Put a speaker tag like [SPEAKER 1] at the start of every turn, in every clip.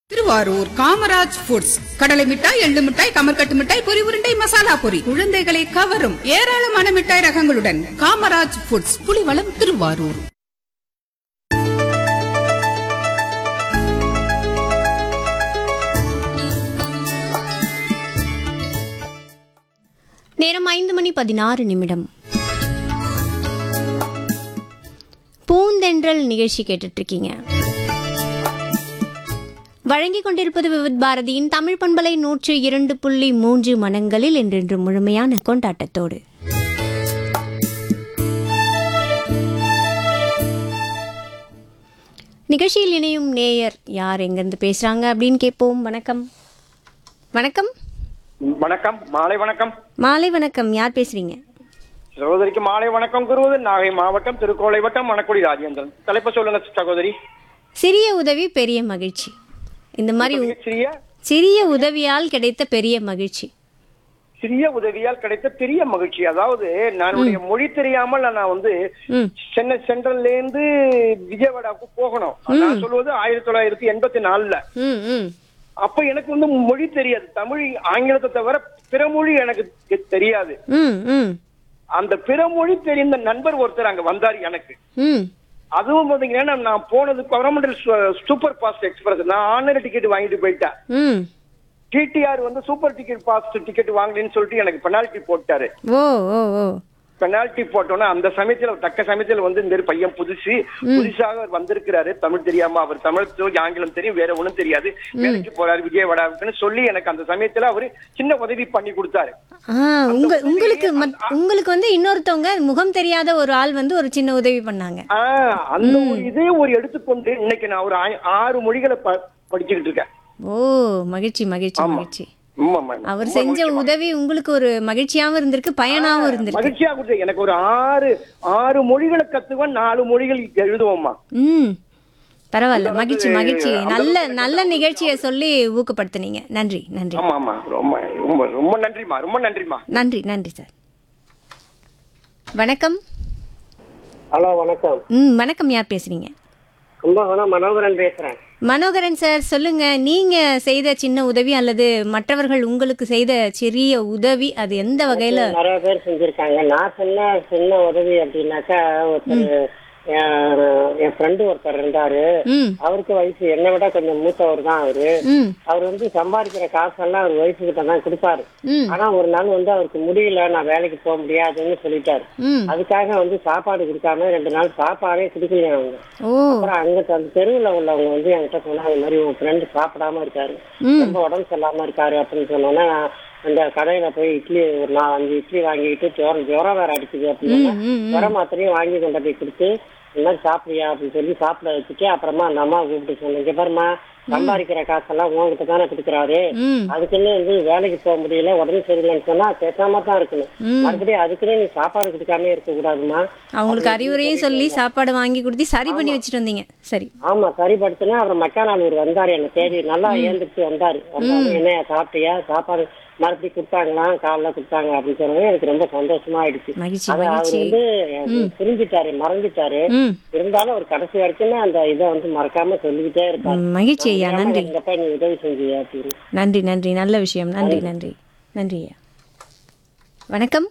[SPEAKER 1] Thiruvarur Kamaraj foods கடலை மிட்டாய் எள்ளு மிட்டாய் கமர்கட்டு மிட்டாய் பொரி உருண்டை மசாலா பொரி குழந்தைகளை கவரும் ஏராளமான மிட்டாய் ரகங்களுடன் காமராஜ் ஃபுட்ஸ் புலிவளம் திருவாரூர்
[SPEAKER 2] நேரம் ஐந்து மணி பதினாறு நிமிடம் பூந்தென்றல் நிகழ்ச்சி கேட்டுட்டு இருக்கீங்க வழங்கிக் கொண்டிருப்பது விவித் பாரதியின் தமிழ் பண்பலை நூற்று இரண்டு புள்ளி மூன்று மனங்களில் என்றென்று முழுமையான கொண்டாட்டத்தோடு நிகழ்ச்சியில் இணையும் நேயர் யார் எங்கிருந்து பேசுறாங்க அப்படின்னு கேட்போம் வணக்கம் வணக்கம்
[SPEAKER 3] வணக்கம் மாலை வணக்கம்
[SPEAKER 2] மாலை வணக்கம் யார் பேசுறீங்க
[SPEAKER 3] சகோதரிக்கு மாலை வணக்கம் கூறுவது நாகை மாவட்டம் திருக்கோளை வட்டம் மணக்குடி ராஜேந்திரன் தலைப்பு சொல்லுங்க சகோதரி
[SPEAKER 2] சிறிய உதவி பெரிய மகிழ்ச்சி இந்த மாதிரி உ-
[SPEAKER 3] சிறிய
[SPEAKER 2] சிறிய உதவியால் கிடைத்த பெரிய மகிழ்ச்சி
[SPEAKER 3] சிறிய உதவியால் கிடைத்த பெரிய மகிழ்ச்சி அதாவது நானுடைய மொழி தெரியாமல் நான் வந்து
[SPEAKER 2] ம்
[SPEAKER 3] சென்னை சென்ட்ரல்ல இருந்து விஜயவாடாவுக்கு போகணும் நான் சொல்வது ஆயிரத்தி தொள்ளாயிரத்தி எண்பத்தி நாலுல
[SPEAKER 2] ம் ம்
[SPEAKER 3] அப்ப எனக்கு வந்து மொழி தெரியாது தமிழ் ஆங்கிலத்தை தவிர பிற மொழி எனக்கு தெ- தெரியாது
[SPEAKER 2] ம் ம்
[SPEAKER 3] அந்த பிற மொழி தெரிந்த நண்பர் ஒருத்தர் அங்க வந்தார் எனக்கு
[SPEAKER 2] ம்
[SPEAKER 3] அதுவும் பாத்தீங்கன்னா நான் போனது கொரமண்டல் சூப்பர் ஃபாஸ்ட் எக்ஸ்பிரஸ் நான் ஆன்லைன் டிக்கெட் வாங்கிட்டு போயிட்டேன்
[SPEAKER 2] ம்
[SPEAKER 3] டிடிஆர் வந்து சூப்பர் டிக்கெட் பாஸ்ட் டிக்கெட் வாங்கலன்னு சொல்லிட்டு எனக்கு பெனால்ட்டி போட்டாரு
[SPEAKER 2] ஓ ஓ ஓ
[SPEAKER 3] பெனால்ட்டி போட்டோன்னா அந்த சமயத்துல தக்க சமயத்துல வந்து இந்த பையன் புதுசு புதுசாக அவர் வந்திருக்கிறாரு தமிழ் தெரியாம அவர் தமிழ் தெரியும், ஆங்கிலம் தெரியும் வேற ஒண்ணும் தெரியாது வேலைக்கு போறாரு விஜயவாடாவுக்குன்னு சொல்லி எனக்கு அந்த சமயத்துல அவரு சின்ன உதவி பண்ணி கொடுத்தாரு
[SPEAKER 2] ஆ உங்க உங்களுக்கு மத்- உங்களுக்கு வந்து இன்னொருத்தவங்க முகம் தெரியாத ஒரு ஆள் வந்து ஒரு சின்ன உதவி பண்ணாங்க
[SPEAKER 3] ஆஹ் அந்த ஒரு இதே ஒரு எடுத்துக்கொண்டு இன்னைக்கு நான் ஒரு ஆ- ஆறு மொழிகளை ப- படிச்சுக்கிட்டு இருக்கேன்
[SPEAKER 2] ஓ மகிழ்ச்சி மகிழ்ச்சி மகிழ்ச்சி
[SPEAKER 3] ஆமா, ஆமா.
[SPEAKER 2] அவர்
[SPEAKER 3] ரொம்ப
[SPEAKER 2] செஞ்ச
[SPEAKER 3] மகிழ்ச்சிமா.
[SPEAKER 2] உதவி உங்களுக்கு ஒரு மகிழ்ச்சியாவும் இருந்திருக்கு பயனாவும் இருந்திருக்கு
[SPEAKER 3] மகிழ்ச்சியா கொடுத்து எனக்கு ஒரு ஆறு ஆறு மொழிகளை கத்துவேன் நாலு மொழிகள் எழுதுவோம்மா
[SPEAKER 2] ம் பரவாயில்ல மகிழ்ச்சி
[SPEAKER 3] அதாவது
[SPEAKER 2] மகிழ்ச்சி
[SPEAKER 3] அந்த
[SPEAKER 2] நல்ல
[SPEAKER 3] அளவுக்கு
[SPEAKER 2] நல்ல நிகழ்ச்சியை சொல்லி ஊக்கப்படுத்துனீங்க நன்றி நன்றி
[SPEAKER 3] ஆமா ஆமா ரொம்ப ரொம்ப ரொம்ப நன்றிமா ரொம்ப நன்றிமா
[SPEAKER 2] நன்றி நன்றி சார் வணக்கம்
[SPEAKER 4] ஹலோ வணக்கம்
[SPEAKER 2] ம் வணக்கம் யார் பேசுறீங்க
[SPEAKER 4] கும்பகோணம் மனோகரன் பேசுறேன்
[SPEAKER 2] மனோகரன் சார் சொல்லுங்க நீங்க செய்த சின்ன உதவி அல்லது மற்றவர்கள் உங்களுக்கு செய்த சிறிய உதவி அது எந்த வகையில
[SPEAKER 4] நிறைய பேர் செஞ்சிருக்காங்க நான் சொன்ன சின்ன உதவி அப்படின்னாக்கா ஒருத்தர் என் என் ஃப்ரெண்டு ஒருத்தர் இருந்தாரு
[SPEAKER 2] ம்
[SPEAKER 4] அவருக்கு வயசு என்னை விட கொஞ்சம் மூத்தவர் தான் அவரு
[SPEAKER 2] ம்
[SPEAKER 4] அவர் வந்து சம்பாதிக்கிற காசெல்லாம் அவர் வயசு கிட்ட தான் கொடுப்பாரு
[SPEAKER 2] ம்
[SPEAKER 4] ஆனா ஒரு நாள் வந்து அவருக்கு முடியல நான் வேலைக்கு போக முடியாதுன்னு சொல்லிட்டாரு
[SPEAKER 2] ம்
[SPEAKER 4] அதுக்காக வந்து சாப்பாடு கொடுக்காம ரெண்டு நாள் சாப்பாடே கொடுக்கல அவங்க
[SPEAKER 2] ஓ
[SPEAKER 4] அப்புறம் அங்க அந்த தெருவுல உள்ளவங்க வந்து என்கிட்ட சொன்னாங்க இந்த மாதிரி உன் ஃப்ரெண்டு சாப்பிடாம இருக்காரு
[SPEAKER 2] ம்
[SPEAKER 4] ரொம்ப உடம்பு சரியில்லாம இருக்காரு அப்படின்னு சொன்னோன்னா அந்த கடையில போய் இட்லி ஒரு நாலு அஞ்சு இட்லி வாங்கிட்டு ஜுரம் ஜுரம் வேற அடிக்குது அப்படின்னா
[SPEAKER 2] ம், ம், ம்.
[SPEAKER 4] ஜுரம் மாத்திரையும் வாங்கி கொண்டு போய் கொடுத்து இந்த மாதிரி சாப்பிடுறியா அப்படின்னு சொல்லி சாப்பிட வச்சுட்டு அப்புறமா அந்த அம்மா கூப்பிட்டு சொன்னேன் இங்க பாருமா சம்பாதிக்கிற காசெல்லாம் உங்ககிட்ட தானே கொடுக்குறாரு
[SPEAKER 2] ம்
[SPEAKER 4] அதுக்குன்னு வந்து வேலைக்கு போக முடியல உடம்பு சரியில்லைன்னு சொன்னா பேசாம தான் இருக்கணும்
[SPEAKER 2] ம்.
[SPEAKER 4] மறுபடியும் அதுக்குன்னு நீ சாப்பாடு கொடுக்காம இருக்க கூடாதுமா
[SPEAKER 2] அவங்களுக்கு அறிவுரையும் சொல்லி சாப்பாடு வாங்கி கொடுத்து சரி பண்ணி வச்சுட்டு வந்தீங்க சரி
[SPEAKER 4] ஆமா சரிப்படுத்தினா அப்புறம் மக்காநாளூர் வந்தாரு என்ன தேடி நல்லா ஏந்திரிச்சு வந்தாரு வந்தாரு என்ன சாப்பிட்டியா சாப்பாடு மறுபடியும் கொடுத்தாங்களா காலைல கொடுத்தாங்க அப்படின்னு சொன்னது எனக்கு ரொம்ப சந்தோஷமா ஆயிடுச்சு
[SPEAKER 2] மகிழ்ச்சி
[SPEAKER 4] அது அவர்
[SPEAKER 2] மகிழ்ச்சி
[SPEAKER 4] வந்து புரிஞ்சுட்டாரு மறந்துட்டாரு
[SPEAKER 2] ம்
[SPEAKER 4] இருந்தாலும் ஒரு கடைசி வரைக்கும் அந்த இதை வந்து மறக்காம சொல்லிக்கிட்டே இருப்பாரு
[SPEAKER 2] ம், மகிழ்ச்சி ஐயா நன்றி
[SPEAKER 4] இருந்தப்ப நீ உதவி செஞ்சியா அப்படின்னு
[SPEAKER 2] நன்றி நன்றி நல்ல விஷயம் நன்றி நன்றி நன்றி ஐயா வணக்கம்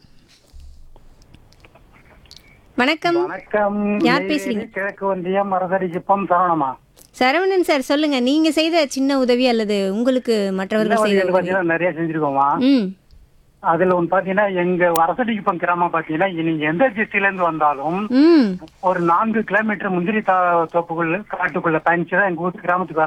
[SPEAKER 2] வணக்கம்
[SPEAKER 5] வணக்கம்
[SPEAKER 2] யார்
[SPEAKER 5] நெய்வேலி
[SPEAKER 2] பேசுறீங்க?
[SPEAKER 5] கிழக்கு ஒன்றிய மரதடி குப்பம் சரவணமா
[SPEAKER 2] சரவணன் சார் சொல்லுங்க நீங்க செய்த சின்ன உதவி அல்லது உங்களுக்கு மற்றவர்கள் செய்த உதவி
[SPEAKER 5] பாத்தீங்கன்னா நிறைய செஞ்சிருக்கோமா
[SPEAKER 2] ம்
[SPEAKER 5] அதுல ஒன்று பாத்தீங்கன்னா எங்க வரசடி குப்பம் கிராமம் பாத்தீங்கன்னா நீங்க எந்த டிஸ்ட்ரிக்ட்ல இருந்து வந்தாலும்
[SPEAKER 2] ம்
[SPEAKER 5] ஒரு நான்கு கிலோமீட்டர் முந்திரி தா- தோப்புக்குள்ள காட்டுக்குள்ள பயணிச்சுதான் எங்க ஊர் கிராமத்துக்கு